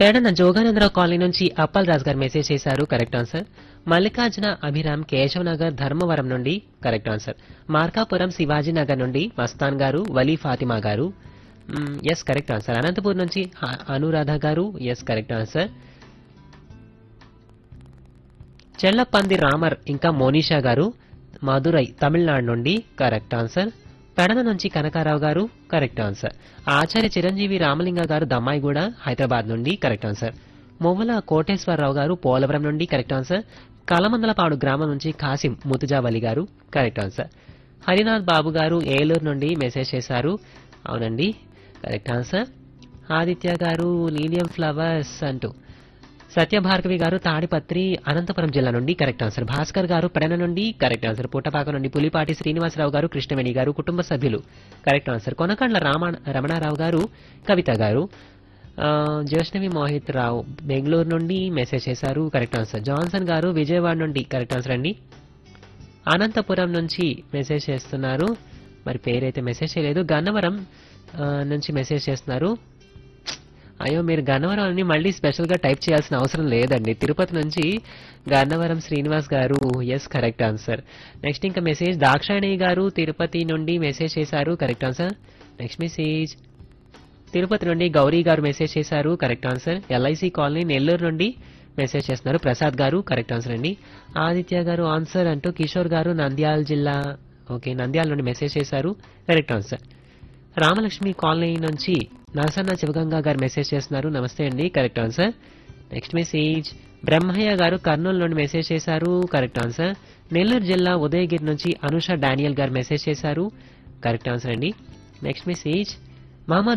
పేడన Jogananda Rao colony నుంచి Appal Raj garu message చేశారు correct answer Mallikarjuna Abhiram Keshav Nagar Dharmavaram నుండి కరెక్ట్ ఆన్సర్ మార్కాపురం శివాజీ నగర్ నుండి మస్తాన్ గారు వలీ ఫాతిమా గారు ఎస్ కరెక్ట్ ఆన్సర్ అనంతపూర్ నుంచి అ- Anuradha garu yes correct answer Chellapandi Ramar ఇంకా మోనిషా గారు మదురై తమిళనాడు నుండి కరెక్ట్ ఆన్సర్ పెడన నుంచి కనకారావు గారు కరెక్ట్ ఆన్సర్ ఆచార్య చిరంజీవి రామలింగ గారు దమ్మాయిగూడ హైదరాబాద్ నుండి కరెక్ట్ ఆన్సర్ మొవ్వల కోటేశ్వరరావు గారు పోలవరం నుండి కరెక్ట్ ఆన్సర్ కలమందలపాడు గ్రామం నుంచి కాసిం ముతుజావలి గారు కరెక్ట్ ఆన్సర్ హరినాథ్ బాబు గారు ఏలూరు నుండి మెసేజ్ చేశారు అవునండి కరెక్ట్ ఆన్సర్ ఆదిత్య గారు నీలియం ఫ్లవర్స్ అంటూ సత్యభార్గవి గారు తాడిపత్రి అనంతపురం జిల్లా నుండి కరెక్ట్ ఆన్సర్ భాస్కర్ గారు పెడన నుండి కరెక్ట్ ఆన్సర్ పుట్టపాక నుండి పులిపాటి శ్రీనివాసరావు గారు కృష్ణవేణి గారు కుటుంబ సభ్యులు కరెక్ట్ ఆన్సర్ కొనకండ్ల రామ రమణారావు గారు కవిత గారు ఆ, జ్యోష్ణవి మోహిత్ రావు బెంగళూరు నుండి మెసేజ్ చేశారు కరెక్ట్ ఆన్సర్ జాన్సన్ గారు విజయవాడ నుండి కరెక్ట్ ఆన్సర్ అండి అనంతపురం నుంచి మెసేజ్ చేస్తున్నారు మరి పేరైతే మెసేజ్ చేయలేదు గన్నవరం ఆ, నుంచి మెసేజ్ చేస్తున్నారు అయ్యో మీరు గన్నవరం అని మళ్ళీ స్పెషల్ గా టైప్ చేయాల్సిన అవసరం లేదండి తిరుపతి నుంచి Gannavaram Srinivas garu yes correct answer next ఇంకా మెసేజ్ దాక్షాయణి గారు తిరుపతి నుండి మెసేజ్ చేశారు correct answer next message Tirupati నుండి గౌరీ గారు మెసేజ్ చేశారు correct answer LIC colony Nellore నుండి మెసేజ్ చేస్తున్నారు ప్రసాద్ గారు కరెక్ట్ ఆన్సర్ అండి ఆదిత్య గారు ఆన్సర్ అంటూ కిషోర్ గారు నంద్యాల జిల్లా ఓకే నంద్యాల నుండి మెసేజ్ చేశారు కరెక్ట్ ఆన్సర్ రామలక్ష్మి కాలనీ నుంచి నరసన్న శివగంగా గారు మెసేజ్ చేస్తున్నారు నమస్తే అండి correct answer next message Brahmaiah garu Kurnool నుండి మెసేజ్ చేశారు కరెక్ట్ ఆన్సర్ నెల్లూరు జిల్లా ఉదయగిరి నుంచి అనుష డానియల్ గారు మెసేజ్ చేశారు కరెక్ట్ ఆన్సర్ అండి నెక్స్ట్ మెసేజ్ మహమ్మద్